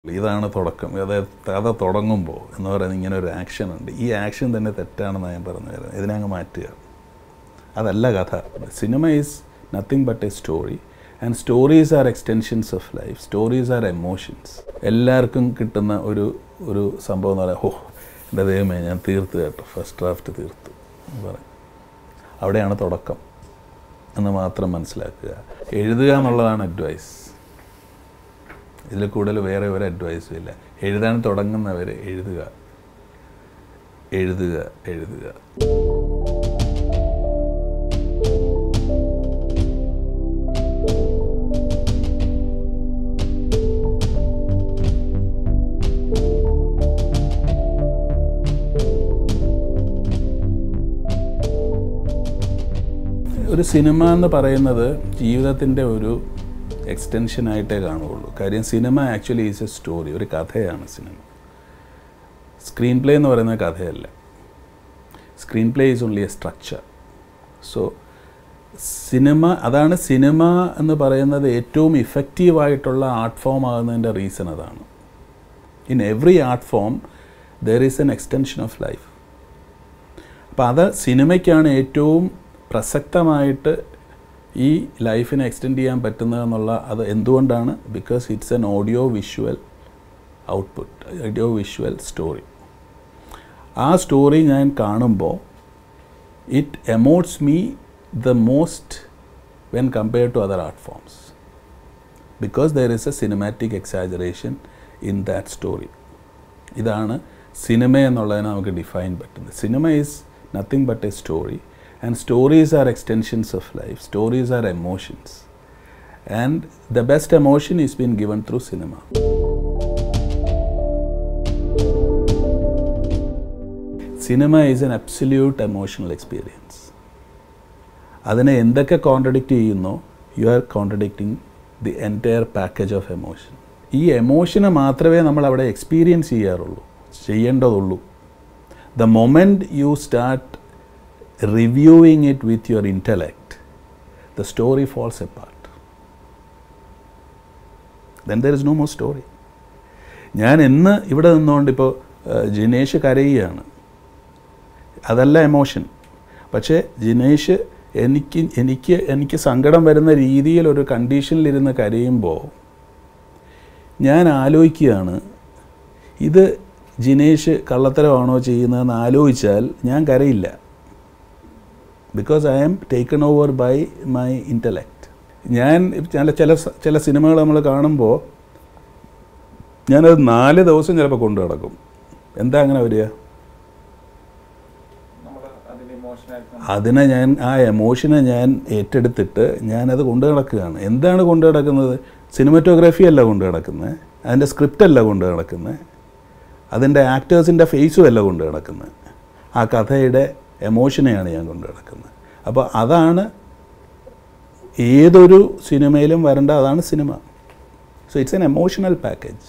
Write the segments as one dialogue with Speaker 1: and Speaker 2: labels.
Speaker 1: ഇതാണ് തുടക്കം അതായത് കഥ തുടങ്ങുമ്പോൾ എന്ന് പറയുന്നത് ഇങ്ങനെ ഒരു ആക്ഷൻ ഉണ്ട് ഈ ആക്ഷൻ തന്നെ തെറ്റാണെന്ന് ഞാൻ പറഞ്ഞു തരുന്നത് ഇതിനങ്ങ് മാറ്റുക അതല്ല കഥ cinema is nothing but a story and stories are extensions of life stories are emotions എല്ലാവർക്കും കിട്ടുന്ന ഒരു ഒരു സംഭവം എന്ന് പറയാം ഓ എൻ്റെ ദൈവമേ ഞാൻ തീർത്തു കേട്ടോ ഫസ്റ്റ് ഡ്രാഫ്റ്റ് തീർത്തു എന്ന് പറയും അവിടെയാണ് തുടക്കം എന്ന് മാത്രം മനസ്സിലാക്കുക എഴുതുക എന്നുള്ളതാണ് അഡ്വൈസ് ഇതിൽ കൂടുതൽ വേറെ ഒരു അഡ്വൈസും ഇല്ല എഴുതാൻ തുടങ്ങുന്നവർ എഴുതുക എഴുതുക എഴുതുക ഒരു സിനിമ എന്ന് പറയുന്നത് ജീവിതത്തിൻ്റെ ഒരു എക്സ്റ്റൻഷനായിട്ടേ കാണുകയുള്ളൂ കാര്യം cinema actually is a story ഒരു കഥയാണ് സിനിമ സ്ക്രീൻ പ്ലേ എന്ന് പറയുന്നത് കഥയല്ല screenplay is only a structure so cinema അതാണ് സിനിമ എന്ന് പറയുന്നത് ഏറ്റവും ഇഫക്റ്റീവായിട്ടുള്ള ആർട്ട് ഫോം ആകുന്നതിൻ്റെ റീസൺ അതാണ് in every art form there is an extension of life അപ്പോൾ അത് സിനിമയ്ക്കാണ് ഏറ്റവും പ്രസക്തമായിട്ട് ഈ ലൈഫിനെ എക്സ്റ്റെൻഡ് ചെയ്യാൻ പറ്റുന്നതെന്നുള്ള അത് എന്തുകൊണ്ടാണ് because it's an audio visual output audio visual story ആ സ്റ്റോറി ഞാൻ കാണുമ്പോൾ it emotes me the most when compare to other art forms because there is a cinematic exaggeration in that story ഇതാണ് cinema എന്നുള്ളതിനെ നമുക്ക് define പറ്റുന്നത് cinema is nothing but a story and stories are extensions of life stories are emotions and the best emotion is being given through cinema cinema is an absolute emotional experience അതിനെ എന്തൊക്കെ contradict ചെയ്യുന്നോ you are contradicting the entire package of emotion ഈ എമോഷനെ മാത്രമേ നമ്മൾ അവിടെ experience ചെയ്യാറുള്ളൂ ചെയ്യേണ്ടതുള്ളൂ the moment you start reviewing it with your intellect, the story falls apart. Then there is no more story. ഞാൻ ഇന്ന് ഇവിടെ നിന്നുകൊണ്ട് ഇപ്പോൾ ജിനേഷ് കരയുകയാണ് അതല്ല എമോഷൻ പക്ഷേ ജിനേഷ് എനിക്ക് എനിക്ക് എനിക്ക് സങ്കടം വരുന്ന രീതിയിൽ ഒരു കണ്ടീഷനിലിരുന്ന് കരയുമ്പോൾ ഞാൻ ആലോചിക്കുകയാണ് ഇത് ജിനേഷ് കള്ളത്തരമാണോ ചെയ്യുന്നതെന്ന് ആലോചിച്ചാൽ ഞാൻ കരയില്ല because I am taken over by my intellect ഞാൻ ചില ചില ചില സിനിമകൾ നമ്മൾ കാണുമ്പോൾ ഞാനത് നാല് ദിവസം ചിലപ്പോൾ കൊണ്ടു നടക്കും എന്താ അങ്ങനെ വരിക അതിനെ ഞാൻ ആ എമോഷനെ ഞാൻ ഏറ്റെടുത്തിട്ട് ഞാനത് കൊണ്ടു നടക്കുകയാണ് എന്താണ് കൊണ്ടു നടക്കുന്നത് സിനിമറ്റോഗ്രാഫി അല്ല കൊണ്ടു നടക്കുന്നത് അതിൻ്റെ സ്ക്രിപ്റ്റ് അല്ല കൊണ്ടു നടക്കുന്നത് അതിൻ്റെ ആക്ടേഴ്സിൻ്റെ ഫേസും അല്ല കൊണ്ടു നടക്കുന്നത് ആ കഥയുടെ എമോഷനെയാണ് ഞാൻ കൊണ്ടു നടക്കുന്നത് അപ്പോൾ അതാണ് ഏതൊരു സിനിമയിലും വരേണ്ട അതാണ് cinema so it's an emotional package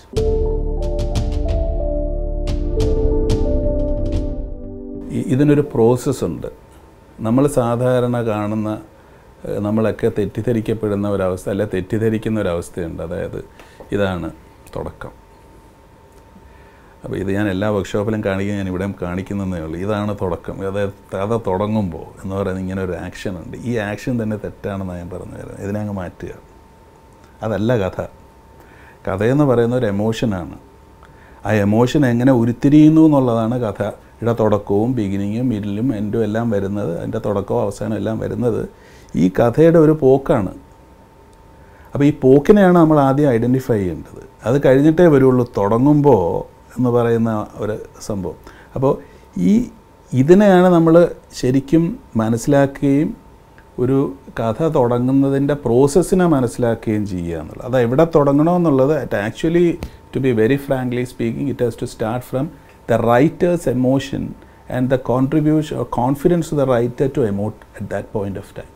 Speaker 1: ഇതിനൊരു പ്രോസസ്സുണ്ട് നമ്മൾ സാധാരണ കാണുന്ന നമ്മളൊക്കെ തെറ്റിദ്ധരിക്കപ്പെടുന്ന ഒരവസ്ഥ അല്ല തെറ്റിദ്ധരിക്കുന്ന ഒരവസ്ഥയുണ്ട് അതായത് ഇതാണ് തുടക്കം അപ്പോൾ ഇത് ഞാൻ എല്ലാ വർക്ക്ഷോപ്പിലും കാണിക്കുക ഞാൻ ഇവിടെ കാണിക്കുന്നതേ ഉള്ളൂ ഇതാണ് തുടക്കം അതായത് കഥ തുടങ്ങുമ്പോൾ എന്ന് പറയുന്നത് ഇങ്ങനെ ഒരു ആക്ഷൻ ഉണ്ട് ഈ ആക്ഷൻ തന്നെ തെറ്റാണെന്ന് ഞാൻ പറഞ്ഞു തരുന്നത് ഇതിനങ്ങ് മാറ്റുക അതല്ല കഥ കഥയെന്ന് പറയുന്ന ഒരു എമോഷനാണ് ആ എമോഷൻ എങ്ങനെ ഉരുത്തിരിയുന്നു എന്നുള്ളതാണ് കഥയുടെ തുടക്കവും ബിഗിനിങ്ങും മിഡിലും എൻഡും എല്ലാം വരുന്നത് അതിൻ്റെ തുടക്കവും അവസാനം എല്ലാം വരുന്നത് ഈ കഥയുടെ ഒരു പോക്കാണ് അപ്പോൾ ഈ പോക്കിനെയാണ് നമ്മൾ ആദ്യം ഐഡൻറ്റിഫൈ ചെയ്യേണ്ടത് അത് കഴിഞ്ഞിട്ടേ വരുള്ളൂ തുടങ്ങുമ്പോൾ എന്ന് പറയുന്ന ഒരു സംഭവം അപ്പോൾ ഈ ഇതിനെയാണ് നമ്മൾ ശരിക്കും മനസ്സിലാക്കുകയും ഒരു കഥ തുടങ്ങുന്നതിൻ്റെ പ്രോസസ്സിനെ മനസ്സിലാക്കുകയും ചെയ്യുക എന്നുള്ളത് അത് എവിടെ തുടങ്ങണമെന്നുള്ളത് at actually to be very frankly speaking it has to start from the writers emotion and the contribution confidence to the writer to emote at that point of time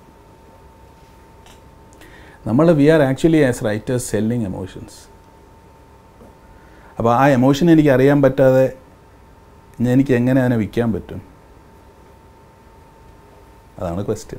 Speaker 1: നമ്മൾ we are actually as writers selling emotions അപ്പോൾ ആ emotion എനിക്ക് അറിയാൻ പറ്റാതെ എനിക്ക് എങ്ങനെ അതിനെ വിൽക്കാൻ പറ്റും അതാണ് question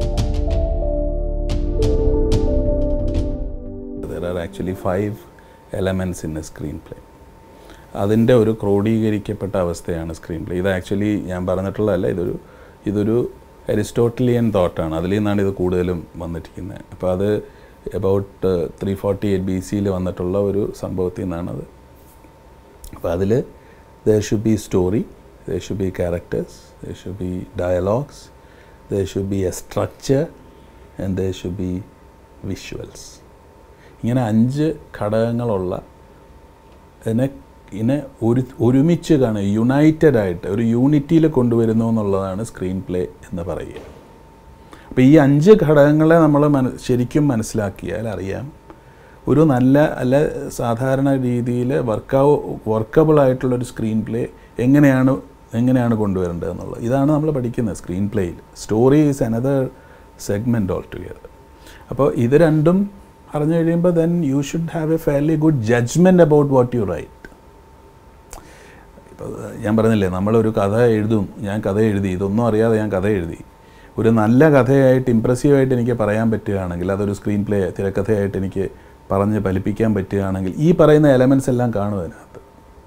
Speaker 1: There are actually five elements in a screenplay അതിൻ്റെ ഒരു ക്രോഡീകരിക്കപ്പെട്ട അവസ്ഥയാണ് സ്ക്രീൻ പ്ലേ ഇത് ആക്ച്വലി ഞാൻ പറഞ്ഞിട്ടുള്ളതല്ല ഇതൊരു ഇതൊരു അരിസ്റ്റോട്ടലിയൻ തോട്ടാണ് അതിൽ നിന്നാണ് ഇത് കൂടുതലും വന്നിരിക്കുന്നത് അപ്പോൾ അത് about three forty eight B സിയിൽ വന്നിട്ടുള്ള ഒരു സംഭവത്തിൽ നിന്നാണത് അപ്പോൾ അതിൽ there should be story there should be characters there should be dialogues there should be a structure and there should be visuals ഇങ്ങനെ അഞ്ച് ഘടകങ്ങളുള്ള ഇതിനെ ഇതിനെ ഒരു ഒരുമിച്ച് കാണുക യുണൈറ്റഡ് ആയിട്ട് ഒരു യൂണിറ്റിയിൽ കൊണ്ടുവരുന്നു എന്നുള്ളതാണ് സ്ക്രീൻ പ്ലേ എന്ന് പറയുക അപ്പോൾ ഈ അഞ്ച് ഘടകങ്ങളെ നമ്മൾ മന ശരിക്കും മനസ്സിലാക്കിയാൽ അറിയാം ഒരു നല്ല അല്ല സാധാരണ രീതിയിൽ വർക്കാവ് വർക്കബിൾ ആയിട്ടുള്ളൊരു സ്ക്രീൻ പ്ലേ എങ്ങനെയാണ് എങ്ങനെയാണ് കൊണ്ടുവരേണ്ടത് എന്നുള്ളത് ഇതാണ് നമ്മൾ പഠിക്കുന്നത് സ്ക്രീൻ പ്ലേയിൽ story is another segment all together അപ്പോൾ ഇത് രണ്ടും അറിഞ്ഞു കഴിയുമ്പോൾ then you should have a fairly good judgement about what you write ഇപ്പോൾ ഞാൻ പറഞ്ഞില്ലേ നമ്മളൊരു കഥ എഴുതും ഞാൻ കഥ എഴുതി ഇതൊന്നും അറിയാതെ ഞാൻ കഥ എഴുതി ഒരു നല്ല കഥയായിട്ട് ഇമ്പ്രസീവായിട്ട് എനിക്ക് പറയാൻ പറ്റുകയാണെങ്കിൽ അതൊരു സ്ക്രീൻ പ്ലേ തിരക്കഥയായിട്ട് എനിക്ക് പറഞ്ഞ് ഫലിപ്പിക്കാൻ പറ്റുകയാണെങ്കിൽ ഈ പറയുന്ന എലമെൻറ്റ്സ് എല്ലാം കാണും അതിനകത്ത്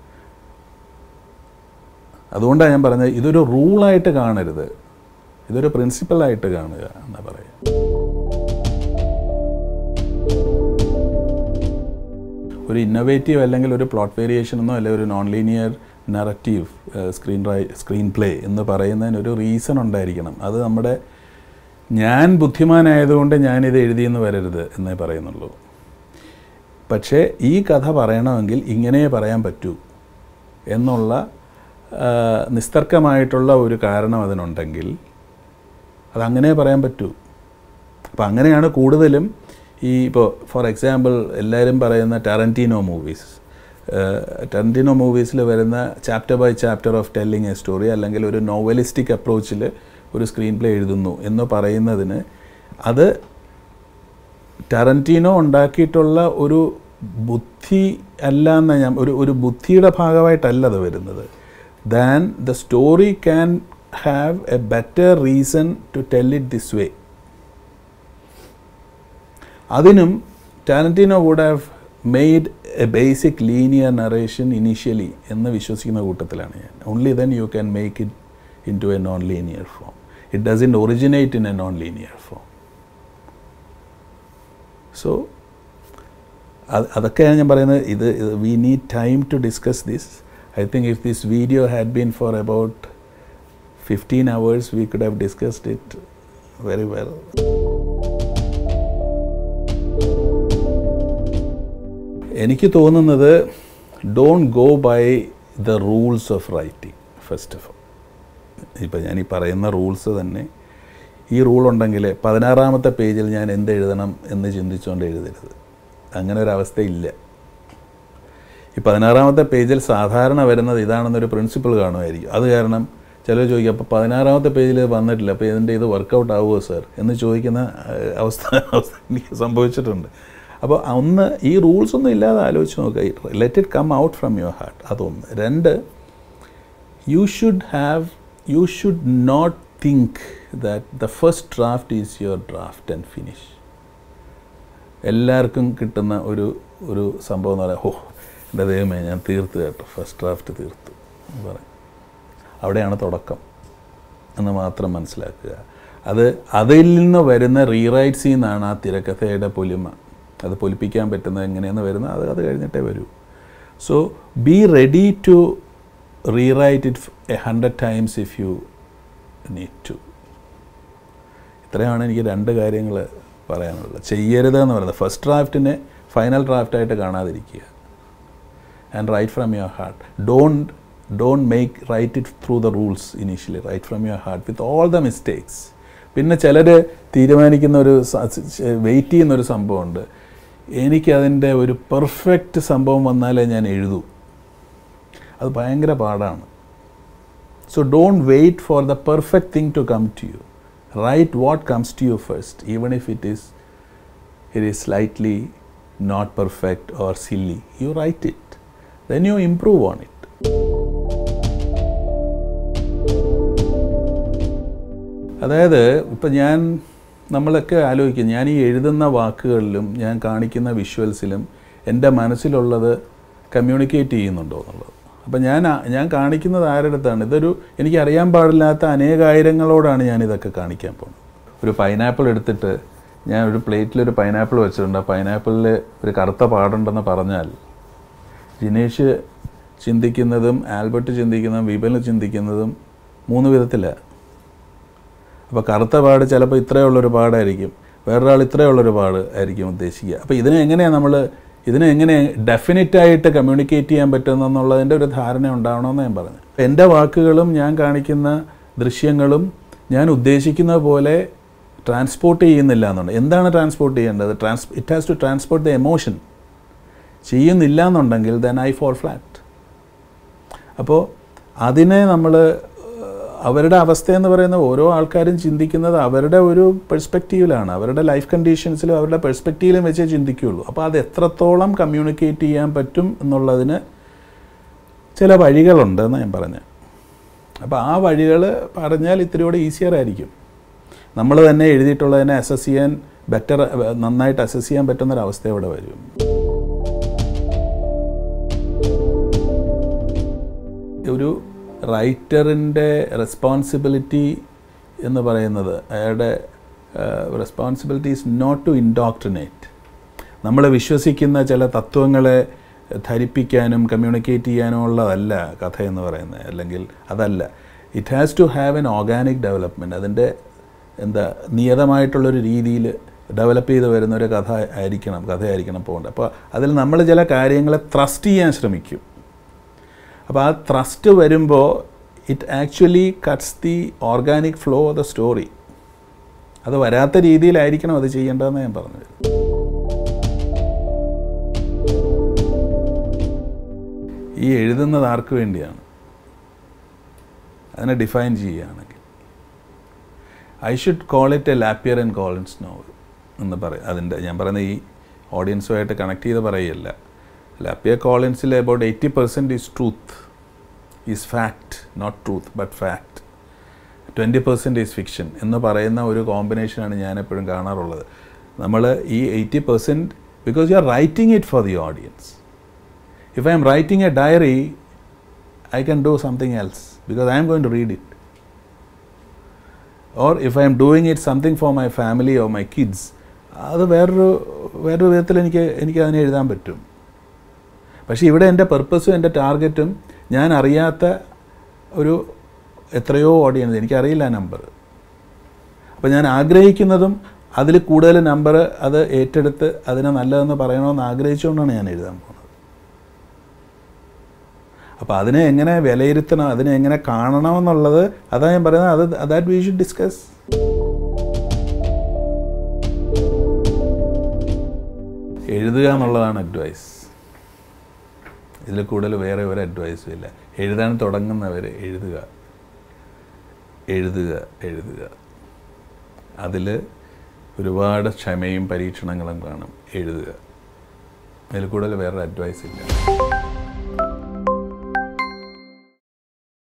Speaker 1: അതുകൊണ്ടാണ് ഞാൻ പറഞ്ഞത് ഇതൊരു റൂളായിട്ട് കാണരുത് ഇതൊരു പ്രിൻസിപ്പലായിട്ട് കാണുക എന്നാ പറയുക ഒരു ഇന്നോവേറ്റീവ് അല്ലെങ്കിൽ ഒരു പ്ലോട്ട് വേരിയേഷൻ എന്നോ അല്ലെങ്കിൽ ഒരു നോൺ ലീനിയർ നററ്റീവ് സ്ക്രീൻ റൈ സ്ക്രീൻ പ്ലേ എന്ന് പറയുന്നതിന് ഒരു റീസൺ ഉണ്ടായിരിക്കണം അത് നമ്മുടെ ഞാൻ ബുദ്ധിമാനായതുകൊണ്ട് ഞാനിത് എഴുതിയെന്ന് വരരുത് എന്നേ പറയുന്നുള്ളൂ പക്ഷേ ഈ കഥ പറയണമെങ്കിൽ ഇങ്ങനെ പറയാൻ പറ്റൂ എന്നുള്ള നിസ്തർക്കമായിട്ടുള്ള ഒരു കാരണം അതിനുണ്ടെങ്കിൽ അതങ്ങനെ പറയാൻ പറ്റൂ അപ്പം അങ്ങനെയാണ് കൂടുതലും ഈ ഇപ്പോൾ ഫോർ എക്സാമ്പിൾ എല്ലാവരും പറയുന്ന ടാറൻറ്റീനോ മൂവീസ് ടെറൻറ്റിനോ മൂവീസിൽ വരുന്ന chapter by chapter of telling a story അല്ലെങ്കിൽ ഒരു നോവലിസ്റ്റിക് അപ്രോച്ചിൽ ഒരു സ്ക്രീൻ പ്ലേ എഴുതുന്നു എന്ന് പറയുന്നതിന് അത് ടാറൻറ്റീനോ ഉണ്ടാക്കിയിട്ടുള്ള ഒരു ബുദ്ധി അല്ല എന്ന ഞാൻ ഒരു ഒരു ബുദ്ധിയുടെ ഭാഗമായിട്ടല്ല അത് വരുന്നത് than the story can have a better reason to tell it this way അതിനും Tarantino would have made a basic linear narration initially എന്ന് വിശ്വസിക്കുന്ന കൂട്ടത്തിലാണ് ഞാൻ only then you can make it into a non linear form it doesn't originate in a non linear form so അതൊക്കെയാണ് ഞാൻ പറയുന്നത് ഇത് we need time to discuss this I think if this video had been for about fifteen hours we could have discussed it very well എനിക്ക് തോന്നുന്നത് don't go by the rules of writing first of all ഇപ്പം ഞാൻ ഈ പറയുന്ന rules തന്നെ ഈ rule ഉണ്ടെങ്കിൽ പതിനാറാമത്തെ പേജിൽ ഞാൻ എന്ത് എഴുതണം എന്ന് ചിന്തിച്ചുകൊണ്ട് എഴുതരുത് അങ്ങനെ ഒരു അവസ്ഥയില്ല ഈ പതിനാറാമത്തെ പേജിൽ സാധാരണ വരുന്നത് ഇതാണെന്നൊരു പ്രിൻസിപ്പിൾ കാണുമായിരിക്കും അത് കാരണം ചിലർ ചോദിക്കും അപ്പോൾ പതിനാറാമത്തെ പേജിൽ വന്നിട്ടില്ല അപ്പോൾ ഇതിൻ്റെ ഇത് വർക്കൗട്ട് ആവുമോ സർ എന്ന് ചോദിക്കുന്ന അവസ്ഥ അവസ്ഥ എനിക്ക് സംഭവിച്ചിട്ടുണ്ട് അപ്പോൾ ഒന്ന് ഈ റൂൾസ് ഒന്നും ഇല്ലാതെ ആലോചിച്ച് നോക്കുക let it come out from your heart അതൊന്ന് രണ്ട് you should have you should not think that the first draft is your draft and finish എല്ലാവർക്കും കിട്ടുന്ന ഒരു ഒരു സംഭവം എന്ന് പറയാം ഓ എൻ്റെ ദൈവമേ ഞാൻ തീർത്ത് കേട്ടോ ഫസ്റ്റ് ഡ്രാഫ്റ്റ് തീർത്തു എന്ന് പറയും അവിടെയാണ് തുടക്കം എന്ന് മാത്രം മനസ്സിലാക്കുക അത് അതിൽ നിന്ന് വരുന്ന റീറൈറ്റ്സിൽ നിന്നാണ് ആ തിരക്കഥയുടെ പൊലിമ അത് പൊലിപ്പിക്കാൻ പറ്റുന്നത് എങ്ങനെയെന്ന് വരുന്നത് അത് അത് കഴിഞ്ഞിട്ടേ വരൂ so be ready to rewrite it a hundred times if you need to ഇത്രയാണ് എനിക്ക് രണ്ട് കാര്യങ്ങൾ പറയാനുള്ളത് ചെയ്യരുത് എന്ന് പറയുന്നത് ഫസ്റ്റ് ഡ്രാഫ്റ്റിനെ ഫൈനൽ ഡ്രാഫ്റ്റായിട്ട് കാണാതിരിക്കുക and write from your heart don't don't make write it through the rules initially write from your heart with all the mistakes പിന്നെ ചിലർ തീരുമാനിക്കുന്ന ഒരു വെയിറ്റ് ചെയ്യുന്ന ഒരു സംഭവമുണ്ട് എനിക്കതിൻ്റെ ഒരു പെർഫെക്റ്റ് സംഭവം വന്നാലേ ഞാൻ എഴുതൂ അത് ഭയങ്കര പാടാണ് so don't wait for the perfect thing to come to you write what comes to you first even if it is it is slightly not perfect or silly you write it then you improve on it അതായത് ഇപ്പം ഞാൻ നമ്മളൊക്കെ ആലോചിക്കും ഞാൻ ഈ എഴുതുന്ന വാക്കുകളിലും ഞാൻ കാണിക്കുന്ന വിഷ്വൽസിലും എൻ്റെ മനസ്സിലുള്ളത് കമ്മ്യൂണിക്കേറ്റ് ചെയ്യുന്നുണ്ടോ എന്നുള്ളത് അപ്പം ഞാൻ ആ- ഞാൻ കാണിക്കുന്നത് ആരുടെ അടുത്താണ് ഇതൊരു എനിക്ക് അറിയാൻ പാടില്ലാത്ത അനേകായിരങ്ങളോടാണ് ഞാൻ ഇതൊക്കെ കാണിക്കാൻ പോകുന്നത് ഒരു പൈനാപ്പിൾ എടുത്തിട്ട് ഞാൻ ഒരു പ്ലേറ്റിൽ ഒരു പൈനാപ്പിൾ വെച്ചിട്ടുണ്ട് ആ പൈനാപ്പിളിൽ ഒരു കറുത്ത പാടുണ്ടെന്ന് പറഞ്ഞാൽ ജിനേഷ് ചിന്തിക്കുന്നതും ആൽബർട്ട് ചിന്തിക്കുന്നതും വിപല് ചിന്തിക്കുന്നതും മൂന്ന് വിധത്തിലാണ് അപ്പോൾ കറുത്ത പാട് ചിലപ്പോൾ ഇത്രയുള്ളൊരു പാടായിരിക്കും വേറൊരാൾ ഇത്രയുള്ളൊരു പാട് ആയിരിക്കും ഉദ്ദേശിക്കുക അപ്പോൾ ഇതിനെ എങ്ങനെയാണ് നമ്മൾ ഇതിനെ എങ്ങനെ ഡെഫിനറ്റായിട്ട് കമ്മ്യൂണിക്കേറ്റ് ചെയ്യാൻ പറ്റുമെന്നുള്ളതിൻ്റെ ഒരു ധാരണ ഉണ്ടാവണമെന്ന് ഞാൻ പറഞ്ഞു എൻ്റെ വാക്കുകളും ഞാൻ കാണിക്കുന്ന ദൃശ്യങ്ങളും ഞാൻ ഉദ്ദേശിക്കുന്ന പോലെ ട്രാൻസ്പോർട്ട് ചെയ്യുന്നില്ല എന്നുണ്ട് എന്താണ് ട്രാൻസ്പോർട്ട് ചെയ്യേണ്ടത് trans it has to transport the emotion ചെയ്യുന്നില്ല എന്നുണ്ടെങ്കിൽ ദെൻ ഐ ഫോൾ ഫ്ലാറ്റ് അപ്പോൾ അതിനെ നമ്മൾ അവരുടെ അവസ്ഥ എന്ന് പറയുന്നത് ഓരോ ആൾക്കാരും ചിന്തിക്കുന്നത് അവരുടെ ഒരു പെർസ്പെക്റ്റീവിലാണ് അവരുടെ ലൈഫ് കണ്ടീഷൻസിലും അവരുടെ പെർസ്പെക്റ്റീവിലും വെച്ചേ ചിന്തിക്കുകയുള്ളൂ അപ്പോൾ അത് എത്രത്തോളം കമ്മ്യൂണിക്കേറ്റ് ചെയ്യാൻ പറ്റും എന്നുള്ളതിന് ചില വഴികളുണ്ട് എന്ന് ഞാൻ പറഞ്ഞത് അപ്പോൾ ആ വഴികൾ പറഞ്ഞാൽ ഇത്തിരി കൂടെ ഈസിയർ ആയിരിക്കും നമ്മൾ തന്നെ എഴുതിയിട്ടുള്ളതിനെ അസസ് ചെയ്യാൻ ബെറ്റർ നന്നായിട്ട് അസസ് ചെയ്യാൻ പറ്റുന്നൊരവസ്ഥ ഇവിടെ വരും ഒരു റൈറ്ററിൻ്റെ റെസ്പോൺസിബിലിറ്റി എന്ന് പറയുന്നത് അയാളുടെ responsibility is not to indoctrinate നമ്മൾ വിശ്വസിക്കുന്ന ചില തത്വങ്ങളെ ധരിപ്പിക്കാനും കമ്മ്യൂണിക്കേറ്റ് ചെയ്യാനും ഉള്ളതല്ല കഥ എന്ന് പറയുന്നത് അല്ലെങ്കിൽ അതല്ല it has to have an organic development അതിൻ്റെ എന്താ നിയതമായിട്ടുള്ളൊരു രീതിയിൽ ഡെവലപ്പ് ചെയ്ത് വരുന്ന ഒരു കഥ ആയിരിക്കണം കഥയായിരിക്കണം പോകേണ്ടത് അപ്പോൾ അതിൽ നമ്മൾ ചില കാര്യങ്ങളെ ത്രസ്റ്റ് ചെയ്യാൻ ശ്രമിക്കും അപ്പോൾ ആ ത്രസ്റ്റ് വരുമ്പോൾ it actually cuts the organic flow of the story അത് വരാത്ത രീതിയിലായിരിക്കണം അത് ചെയ്യേണ്ടതെന്ന് ഞാൻ പറഞ്ഞത് ഈ എഴുതുന്നത് ആർക്ക് വേണ്ടിയാണ് അതിനെ ഡിഫൈൻ ചെയ്യുകയാണെങ്കിൽ I should call it a Lapierre and Collins novel എന്ന് പറയും അതിൻ്റെ ഞാൻ പറയുന്ന ഈ ഓഡിയൻസുമായിട്ട് കണക്ട് ചെയ്ത് പറയുകയല്ല ലാപ്പിയർ കോളിൻസിൽ about eighty percent is truth is fact not truth but fact twenty percent is fiction എന്ന് പറയുന്ന ഒരു കോമ്പിനേഷനാണ് ഞാൻ എപ്പോഴും കാണാറുള്ളത് നമ്മൾ ഈ eighty percent because you are writing it for the audience if I'm writing a diary I can do something else because I'm going to read it or if I'm doing it something for my family or my kids അത് വേറൊരു വേറൊരു വിധത്തിൽ എനിക്ക് എനിക്ക് അതിനെ എഴുതാൻ പറ്റും പക്ഷേ ഇവിടെ എൻ്റെ പർപ്പസും എൻ്റെ ടാർഗറ്റും ഞാൻ അറിയാത്ത ഒരു എത്രയോ ഓഡിയൻസ് എനിക്കറിയില്ല ആ നമ്പർ അപ്പോൾ ഞാൻ ആഗ്രഹിക്കുന്നതും അതിൽ കൂടുതൽ നമ്പർ അത് ഏറ്റെടുത്ത് അതിനെ നല്ലതെന്ന് പറയണമെന്ന് ആഗ്രഹിച്ചുകൊണ്ടാണ് ഞാൻ എഴുതാൻ പോകുന്നത് അപ്പോൾ അതിനെ എങ്ങനെ വിലയിരുത്തണം അതിനെ എങ്ങനെ കാണണമെന്നുള്ളത് അതാ ഞാൻ പറയുന്നത് അത് ദാറ്റ് വി ഷുഡ് ഡിസ്കസ് എഴുതുക എന്നുള്ളതാണ് അഡ്വൈസ് ഇതിൽ കൂടുതൽ വേറെ ഒരു അഡ്വൈസും ഇല്ല എഴുതാൻ തുടങ്ങുന്നവർ എഴുതുക എഴുതുക എഴുതുക അതിൽ ഒരുപാട് ക്ഷമയും പരീക്ഷണങ്ങളും കാണും എഴുതുക അതിൽ കൂടുതൽ വേറെ അഡ്വൈസ് ഇല്ല